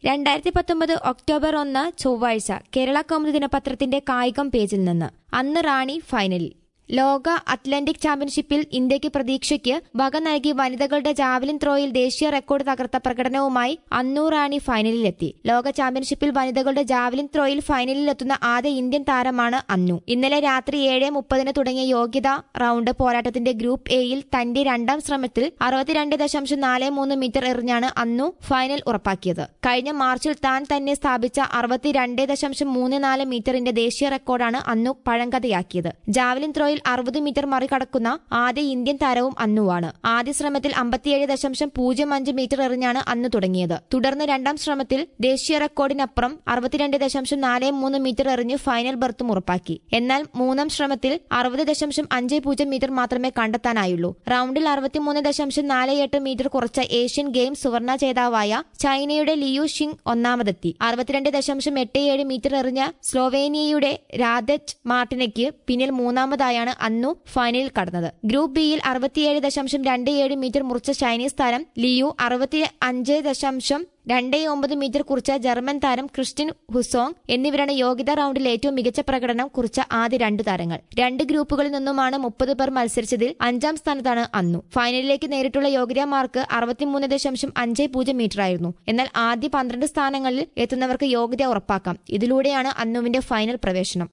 രണ്ടായിരത്തി പത്തൊമ്പത് ഒക്ടോബർ ഒന്ന് ചൊവ്വാഴ്ച കേരള കൗമുദി ദിനപത്രത്തിന്റെ കായികം പേജിൽ നിന്ന് അന്ന് റാണി ഫൈനലിൽ ലോക അത്ലന്റിക് ചാമ്പ്യൻഷിപ്പിൽ ഇന്ത്യക്ക് പ്രതീക്ഷയ്ക്ക് വക നൽകി വനിതകളുടെ ജാവലിൻ ത്രോയിൽ ദേശീയ റെക്കോർഡ് തകർത്ത പ്രകടനവുമായി അന്നു റാണി ഫൈനലിലെത്തി ലോക ചാമ്പ്യൻഷിപ്പിൽ വനിതകളുടെ ജാവലിൻ ത്രോയിൽ ഫൈനലിലെത്തുന്ന ആദ്യ ഇന്ത്യൻ താരമാണ് അന്നു ഇന്നലെ രാത്രി ഏഴ് മുപ്പതിന് തുടങ്ങിയ യോഗ്യതാ റൌണ്ട് പോരാട്ടത്തിന്റെ ഗ്രൂപ്പ് എയിൽ തന്റെ രണ്ടാം ശ്രമത്തിൽ അറുപത്തിരണ്ട് ദശാംശം നാല് മൂന്ന് മീറ്റർ എറിഞ്ഞാണ് അന്നു ഫൈനൽ ഉറപ്പാക്കിയത് കഴിഞ്ഞ മാർച്ചിൽ താൻ തന്നെ സ്ഥാപിച്ച അറുപത്തിരണ്ട് ദശാംശം മൂന്ന് നാല് മീറ്ററിന്റെ ദേശീയ റെക്കോർഡാണ് അന്നു പഴങ്കഥയാക്കിയത് ജാവലിൻ ത്രോയിൽ അറുപത് മീറ്റർ മറികടക്കുന്ന ആദ്യ ഇന്ത്യൻ താരവും അന്നുവാണ് ആദ്യ ശ്രമത്തിൽ അമ്പത്തിയേഴ് ദശാംശം പൂജ്യം അഞ്ച് മീറ്റർ എറിഞ്ഞാണ് അന്ന് തുടങ്ങിയത് തുടർന്ന് രണ്ടാം ശ്രമത്തിൽ ദേശീയ റെക്കോർഡിനപ്പുറം അറുപത്തിരണ്ട് ദശാംശം നാല് മൂന്ന് മീറ്റർ എറിഞ്ഞ് ഫൈനൽ ബർത്തും ഉറപ്പാക്കി എന്നാൽ മൂന്നാം ശ്രമത്തിൽ അറുപത് ദശാംശം അഞ്ച് പൂജ്യം മീറ്റർ മാത്രമേ കണ്ടെത്താനായുള്ളൂ റൌണ്ടിൽ അറുപത്തിമൂന്ന് ദശാംശം നാല് എട്ട് മീറ്റർ കുറച്ച ഏഷ്യൻ ഗെയിംസ് സുവർണ ജേതാവായ ചൈനയുടെ ലിയു ഷിങ് ഒന്നാമതെത്തി അറുപത്തിരണ്ട് ദശാംശം എട്ട് ഏഴ് മീറ്റർ എറിഞ്ഞ സ്ലോവേനിയയുടെ രാധച്ച് മാർട്ടിനയ്ക്ക് പിന്നിൽ മൂന്നാമതായാണ് അന്നു ഫൈനലിൽ കടന്നത് ഗ്രൂപ്പ് ബിയിൽ അറുപത്തിയേഴ് ദശാംശം രണ്ട് ഏഴ് മീറ്റർ മുറിച്ച ചൈനീസ് താരം ലിയു അറുപത്തി അഞ്ച് ദശാംശം രണ്ട് ഒമ്പത് മീറ്റർ കുറിച്ച ജർമ്മൻ താരം ക്രിസ്റ്റിൻ ഹുസോങ് എന്നിവരാണ് യോഗ്യതാ റൌണ്ടിൽ ഏറ്റവും മികച്ച പ്രകടനം കുറിച്ച ആദ്യ രണ്ട് താരങ്ങൾ രണ്ട് ഗ്രൂപ്പുകളിൽ നിന്നുമാണ് മുപ്പത് പേർ മത്സരിച്ചതിൽ അഞ്ചാം സ്ഥാനത്താണ് അന്നു ഫൈനലിലേക്ക് നേരിട്ടുള്ള യോഗ്യതാ മാർക്ക് അറുപത്തിമൂന്ന് ദശാംശം അഞ്ച് പൂജ്യം മീറ്റർ ആയിരുന്നു എന്നാൽ ആദ്യ പന്ത്രണ്ട് സ്ഥാനങ്ങളിൽ എത്തുന്നവർക്ക് യോഗ്യത ഉറപ്പാക്കാം ഇതിലൂടെയാണ് അന്നുവിന്റെ ഫൈനൽ പ്രവേശനം